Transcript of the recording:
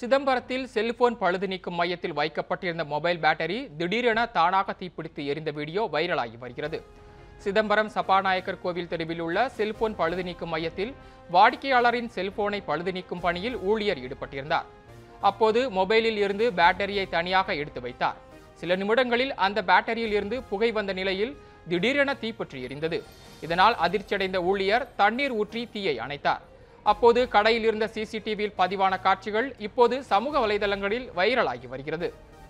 சிதம்பரத்தில் செல்போன் பழுது நீக்கும் மையத்தில் வைக்கப்பட்டிருந்த மொபைல் பேட்டரி திடீரென தானாக தீப்பிடித்து எரிந்த வீடியோ வைரலாகி வருகிறது சிதம்பரம் சபாநாயகர் கோவில் தெருவில் உள்ள செல்போன் பழுது நீக்கும் மையத்தில் வாடிக்கையாளரின் செல்போனை பழுது நீக்கும் பணியில் ஊழியர் ஈடுபட்டிருந்தார் அப்போது மொபைலில் இருந்து பேட்டரியை தனியாக எடுத்து வைத்தார் சில நிமிடங்களில் அந்த பேட்டரியில் இருந்து புகை வந்த நிலையில் திடீரென தீப்பற்றி எரிந்தது இதனால் அதிர்ச்சியடைந்த ஊழியர் தண்ணீர் ஊற்றி தீயை அணைத்தார் அப்போது கடையில் இருந்த சிசிடிவியில் பதிவான காட்சிகள் இப்போது சமூக வலைதளங்களில் வைரலாகி வருகிறது